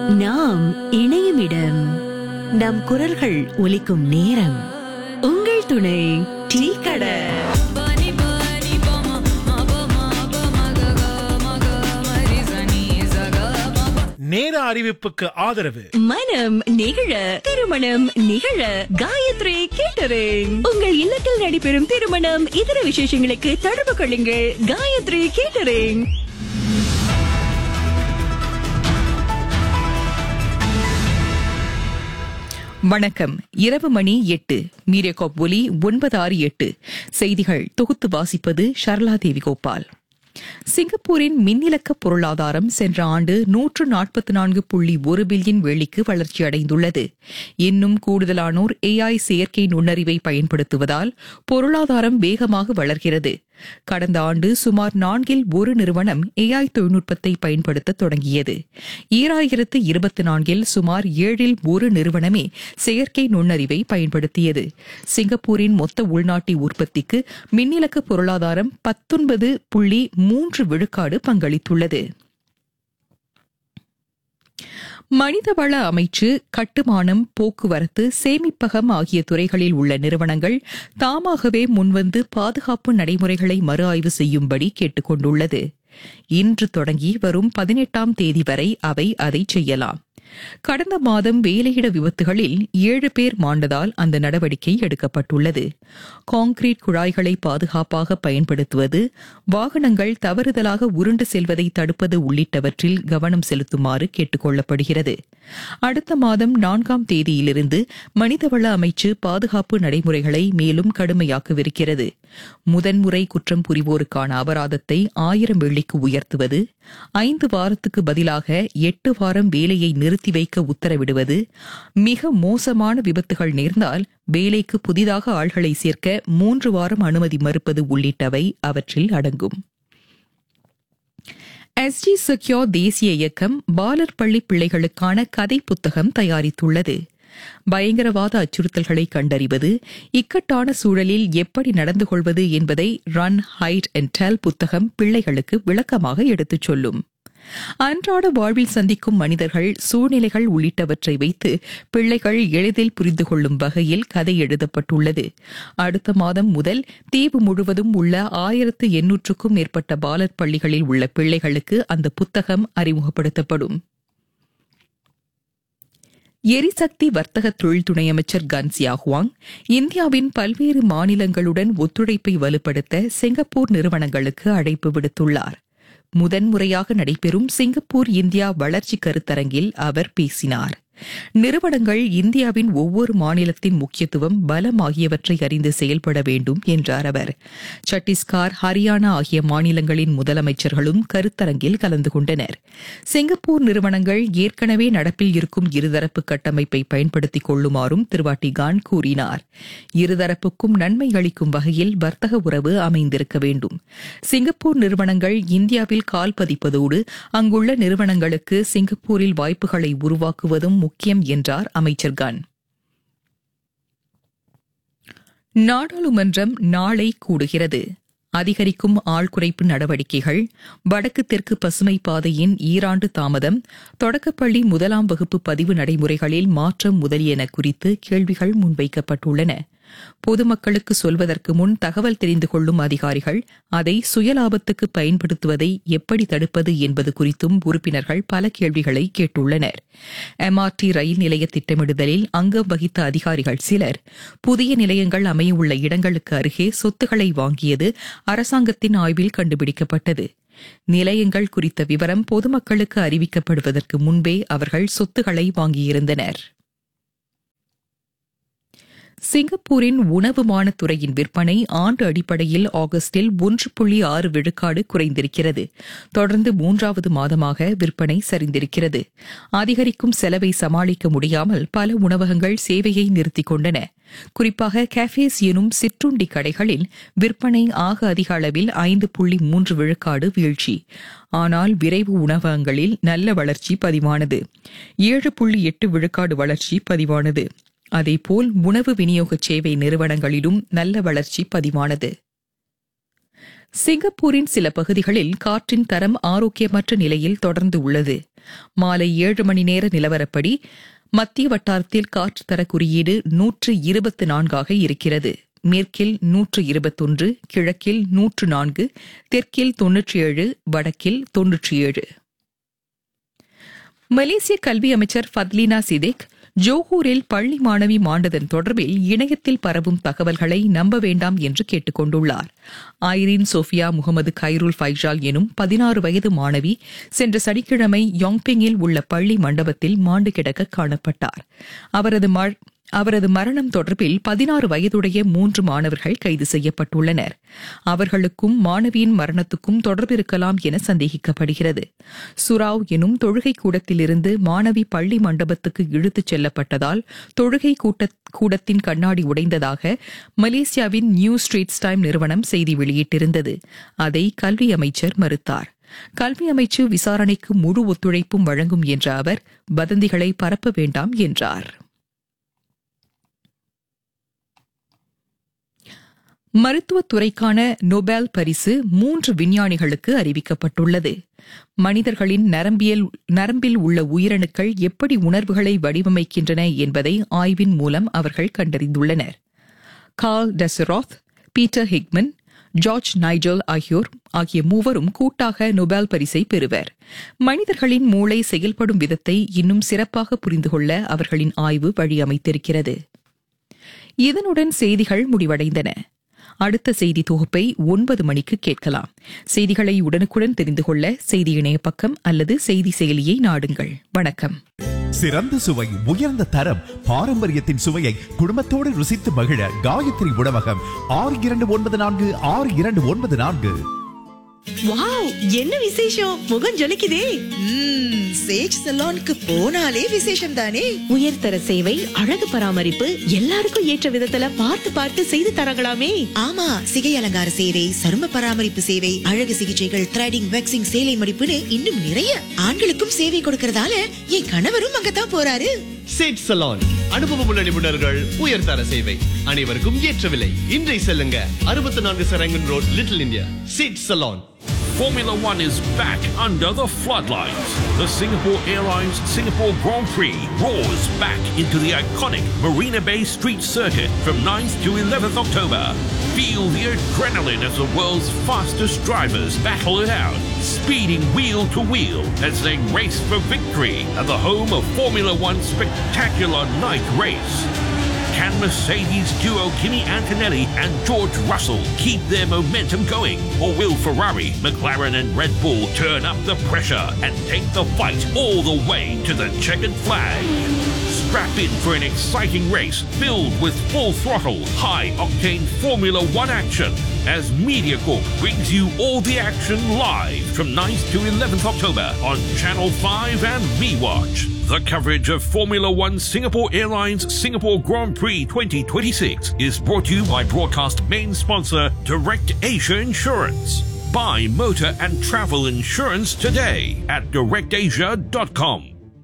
நாம் இணையும் இடம் நம் குரல்கள் ஒலிக்கும் நேரம் உங்கள் துணை டீ கடை நேர அறிவிப்புக்கு ஆதரவு மனம் நிகழ திருமணம் நிகழ காயத்ரி கேட்டரிங் உங்கள் இல்லத்தில் நடைபெறும் திருமணம் இதர விசேஷங்களுக்கு தொடர்பு கொள்ளுங்கள் காயத்ரி கேட்டரிங் வணக்கம் இரவு மணி எட்டு மீடியகாப் ஒலி ஒன்பது ஆறு எட்டு செய்திகள் தொகுத்து வாசிப்பது ஷர்லா தேவி கோபால் சிங்கப்பூரின் மின்னிலக்க பொருளாதாரம் சென்ற ஆண்டு நூற்று நாற்பத்தி நான்கு புள்ளி ஒரு பில்லியன் வெள்ளிக்கு வளர்ச்சியடைந்துள்ளது இன்னும் கூடுதலானோர் ஏஐ செயற்கை நுண்ணறிவை பயன்படுத்துவதால் பொருளாதாரம் வேகமாக வளர்கிறது கடந்த ஆண்டு சுமார் நான்கில் ஒரு நிறுவனம் ஏஐ தொழில்நுட்பத்தை பயன்படுத்த தொடங்கியது ஈராயிரத்து இருபத்தி நான்கில் சுமார் ஏழில் ஒரு நிறுவனமே செயற்கை நுண்ணறிவை பயன்படுத்தியது சிங்கப்பூரின் மொத்த உள்நாட்டு உற்பத்திக்கு மின்னிலக்க பொருளாதாரம் பத்தொன்பது புள்ளி மூன்று விழுக்காடு பங்களித்துள்ளது மனிதவள அமைச்சு கட்டுமானம் போக்குவரத்து சேமிப்பகம் ஆகிய துறைகளில் உள்ள நிறுவனங்கள் தாமாகவே முன்வந்து பாதுகாப்பு நடைமுறைகளை மறு ஆய்வு செய்யும்படி கேட்டுக் கொண்டுள்ளது இன்று தொடங்கி வரும் பதினெட்டாம் தேதி வரை அவை அதை செய்யலாம் கடந்த மாதம் வேலையிட விபத்துகளில் ஏழு பேர் மாண்டதால் அந்த நடவடிக்கை எடுக்கப்பட்டுள்ளது கான்கிரீட் குழாய்களை பாதுகாப்பாக பயன்படுத்துவது வாகனங்கள் தவறுதலாக உருண்டு செல்வதை தடுப்பது உள்ளிட்டவற்றில் கவனம் செலுத்துமாறு கேட்டுக் கொள்ளப்படுகிறது அடுத்த மாதம் நான்காம் தேதியிலிருந்து மனிதவள அமைச்சு பாதுகாப்பு நடைமுறைகளை மேலும் கடுமையாக்கவிருக்கிறது முதன்முறை குற்றம் புரிவோருக்கான அபராதத்தை ஆயிரம் வெள்ளிக்கு உயர்த்துவது ஐந்து வாரத்துக்கு பதிலாக எட்டு வாரம் வேலையை நிறுத்தி வைக்க உத்தரவிடுவது மிக மோசமான விபத்துகள் நேர்ந்தால் வேலைக்கு புதிதாக ஆள்களை சேர்க்க மூன்று வாரம் அனுமதி மறுப்பது உள்ளிட்டவை அவற்றில் அடங்கும் எஸ்ஜி செக்யூர் தேசிய இயக்கம் பாலர் பள்ளி பிள்ளைகளுக்கான கதை புத்தகம் தயாரித்துள்ளது பயங்கரவாத அச்சுறுத்தல்களை கண்டறிவது இக்கட்டான சூழலில் எப்படி நடந்து கொள்வது என்பதை ரன் ஹைட் அண்ட் டெல் புத்தகம் பிள்ளைகளுக்கு விளக்கமாக எடுத்துச் சொல்லும் அன்றாட வாழ்வில் சந்திக்கும் மனிதர்கள் சூழ்நிலைகள் உள்ளிட்டவற்றை வைத்து பிள்ளைகள் எளிதில் புரிந்து கொள்ளும் வகையில் கதை எழுதப்பட்டுள்ளது அடுத்த மாதம் முதல் தீவு முழுவதும் உள்ள ஆயிரத்து எண்ணூற்றுக்கும் மேற்பட்ட பாலர் பள்ளிகளில் உள்ள பிள்ளைகளுக்கு அந்த புத்தகம் அறிமுகப்படுத்தப்படும் எரிசக்தி வர்த்தக தொழில் துணை அமைச்சர் கன் சியாஹுவாங் இந்தியாவின் பல்வேறு மாநிலங்களுடன் ஒத்துழைப்பை வலுப்படுத்த சிங்கப்பூர் நிறுவனங்களுக்கு அழைப்பு விடுத்துள்ளார் முதன்முறையாக நடைபெறும் சிங்கப்பூர் இந்தியா வளர்ச்சி கருத்தரங்கில் அவர் பேசினார் நிறுவனங்கள் இந்தியாவின் ஒவ்வொரு மாநிலத்தின் முக்கியத்துவம் பலம் ஆகியவற்றை அறிந்து செயல்பட வேண்டும் என்றார் அவர் சத்தீஸ்கர் ஹரியானா ஆகிய மாநிலங்களின் முதலமைச்சர்களும் கருத்தரங்கில் கலந்து கொண்டனர் சிங்கப்பூர் நிறுவனங்கள் ஏற்கனவே நடப்பில் இருக்கும் இருதரப்பு கட்டமைப்பை பயன்படுத்திக் கொள்ளுமாறும் திருவாட்டி கான் கூறினார் இருதரப்புக்கும் நன்மை அளிக்கும் வகையில் வர்த்தக உறவு அமைந்திருக்க வேண்டும் சிங்கப்பூர் நிறுவனங்கள் இந்தியாவில் கால் பதிப்பதோடு அங்குள்ள நிறுவனங்களுக்கு சிங்கப்பூரில் வாய்ப்புகளை உருவாக்குவதும் முக்கியம் என்றார் அமைச்சர் கான் நாடாளுமன்றம் நாளை கூடுகிறது அதிகரிக்கும் ஆள் குறைப்பு நடவடிக்கைகள் வடக்கு தெற்கு பசுமை பாதையின் ஈராண்டு தாமதம் தொடக்கப்பள்ளி முதலாம் வகுப்பு பதிவு நடைமுறைகளில் மாற்றம் முதலியன குறித்து கேள்விகள் முன்வைக்கப்பட்டுள்ளன பொதுமக்களுக்கு சொல்வதற்கு முன் தகவல் தெரிந்து கொள்ளும் அதிகாரிகள் அதை சுயலாபத்துக்கு பயன்படுத்துவதை எப்படி தடுப்பது என்பது குறித்தும் உறுப்பினர்கள் பல கேள்விகளை கேட்டுள்ளனர் எம்ஆர்டி ரயில் நிலைய திட்டமிடுதலில் அங்கம் வகித்த அதிகாரிகள் சிலர் புதிய நிலையங்கள் அமையவுள்ள இடங்களுக்கு அருகே சொத்துக்களை வாங்கியது அரசாங்கத்தின் ஆய்வில் கண்டுபிடிக்கப்பட்டது நிலையங்கள் குறித்த விவரம் பொதுமக்களுக்கு அறிவிக்கப்படுவதற்கு முன்பே அவர்கள் சொத்துக்களை வாங்கியிருந்தனர் சிங்கப்பூரின் உணவுமான துறையின் விற்பனை ஆண்டு அடிப்படையில் ஆகஸ்டில் ஒன்று புள்ளி ஆறு விழுக்காடு குறைந்திருக்கிறது தொடர்ந்து மூன்றாவது மாதமாக விற்பனை சரிந்திருக்கிறது அதிகரிக்கும் செலவை சமாளிக்க முடியாமல் பல உணவகங்கள் சேவையை நிறுத்திக் கொண்டன குறிப்பாக கேஃபேஸ் எனும் சிற்றுண்டி கடைகளில் விற்பனை ஆக அதிக அளவில் ஐந்து புள்ளி மூன்று விழுக்காடு வீழ்ச்சி ஆனால் விரைவு உணவகங்களில் நல்ல வளர்ச்சி பதிவானது ஏழு புள்ளி எட்டு விழுக்காடு வளர்ச்சி பதிவானது அதேபோல் உணவு விநியோக சேவை நிறுவனங்களிலும் நல்ல வளர்ச்சி பதிவானது சிங்கப்பூரின் சில பகுதிகளில் காற்றின் தரம் ஆரோக்கியமற்ற நிலையில் தொடர்ந்து உள்ளது மாலை ஏழு மணி நேர நிலவரப்படி மத்திய வட்டாரத்தில் காற்று தர குறியீடு நூற்று இருபத்தி நான்காக இருக்கிறது மேற்கில் நூற்று இருபத்தொன்று கிழக்கில் நூற்று நான்கு தெற்கில் தொன்னூற்றி ஏழு வடக்கில் தொன்னூற்றி ஏழு மலேசிய கல்வி அமைச்சர் ஃபத்லீனா சிதேக் ஜோஹூரில் பள்ளி மாணவி மாண்டதன் தொடர்பில் இணையத்தில் பரவும் தகவல்களை நம்ப வேண்டாம் என்று கேட்டுக் கொண்டுள்ளார் ஐரின் சோஃபியா முகமது கைருல் ஃபைஜால் எனும் பதினாறு வயது மாணவி சென்ற சனிக்கிழமை யாங்பிங்கில் உள்ள பள்ளி மண்டபத்தில் மாண்டு கிடக்க காணப்பட்டார் அவரது ம- அவரது மரணம் தொடர்பில் பதினாறு வயதுடைய மூன்று மாணவர்கள் கைது செய்யப்பட்டுள்ளனர் அவர்களுக்கும் மாணவியின் மரணத்துக்கும் தொடர்பு இருக்கலாம் என சந்தேகிக்கப்படுகிறது சுராவ் எனும் தொழுகை கூடத்திலிருந்து மாணவி பள்ளி மண்டபத்துக்கு இழுத்துச் செல்லப்பட்டதால் தொழுகை கூட்ட கூடத்தின் கண்ணாடி உடைந்ததாக மலேசியாவின் நியூ ஸ்ட்ரீட்ஸ் டைம் நிறுவனம் செய்தி வெளியிட்டிருந்தது அதை கல்வி அமைச்சர் மறுத்தார் கல்வி அமைச்சு விசாரணைக்கு முழு ஒத்துழைப்பும் வழங்கும் என்ற அவர் வதந்திகளை பரப்ப வேண்டாம் என்றார் மருத்துவத் துறைக்கான நொபேல் பரிசு மூன்று விஞ்ஞானிகளுக்கு அறிவிக்கப்பட்டுள்ளது மனிதர்களின் நரம்பியல் நரம்பில் உள்ள உயிரணுக்கள் எப்படி உணர்வுகளை வடிவமைக்கின்றன என்பதை ஆய்வின் மூலம் அவர்கள் கண்டறிந்துள்ளனர் Karl Deisseroth Peter Hegemann George Nagel ஆகியோர் ஆகிய மூவரும் கூட்டாக நொபேல் பரிசை பெறுவர் மனிதர்களின் மூளை செயல்படும் விதத்தை இன்னும் சிறப்பாக புரிந்து கொள்ள அவர்களின் ஆய்வு வழியமைத்திருக்கிறது இதனுடன் செய்திகள் முடிவடைந்தன அடுத்த செய்தி தொகுப்பை ஒன்பது மணிக்கு கேட்கலாம் செய்திகளை உடனுக்குடன் தெரிந்து கொள்ள செய்தி இணைய பக்கம் அல்லது செய்தி செயலியை நாடுங்கள் வணக்கம் சிறந்த சுவை உயர்ந்த தரம் பாரம்பரியத்தின் சுவையை குடும்பத்தோடு ருசித்து மகிழ காயத்ரி உணவகம் ஆறு இரண்டு ஒன்பது நான்கு ஆறு இரண்டு ஒன்பது நான்கு வாவ் என்ன விசேஷம் முகம் ஜொலிக்குதே ம்ம், சேஜ் சலோனுக்கு போனாலே விசேஷம் தானே உயர்தர சேவை அழகு பராமரிப்பு எல்லாருக்கும் ஏற்ற விதத்துல பார்த்து பார்த்து செய்து தரங்களாமே ஆமா சிகை அலங்கார சேவை சரும பராமரிப்பு சேவை அழகு சிகிச்சைகள் த்ரெடிங் வேக்சிங் சேலை மடிப்புன்னு இன்னும் நிறைய ஆண்களுக்கும் சேவை கொடுக்கறதால என் கணவரும் அங்கதான் போறாரு சேட் சலான் அனுபவமுள்ள நிபுணர்கள் உயர்தர சேவை அனைவருக்கும் ஏற்ற விலை இன்றை செல்லுங்க அறுபத்தி நான்கு சரங்கன் ரோட் லிட்டில் இந்தியா சேட் சலான் Formula One is back under the floodlights. The Singapore Airlines Singapore Grand Prix roars back into the iconic Marina Bay Street Circuit from 9th to 11th October. Feel the adrenaline as the world's fastest drivers battle it out, speeding wheel to wheel as they race for victory at the home of Formula One's spectacular night race. Can Mercedes duo Kimi Antonelli and George Russell keep their momentum going? Or will Ferrari, McLaren, and Red Bull turn up the pressure and take the fight all the way to the checkered flag? Strap in for an exciting race filled with full throttle, high octane Formula One action as MediaCorp brings you all the action live from 9th to 11th October on Channel 5 and MeWatch. The coverage of Formula One Singapore Airlines Singapore Grand Prix 2026 is brought to you by broadcast main sponsor Direct Asia Insurance. Buy motor and travel insurance today at directasia.com.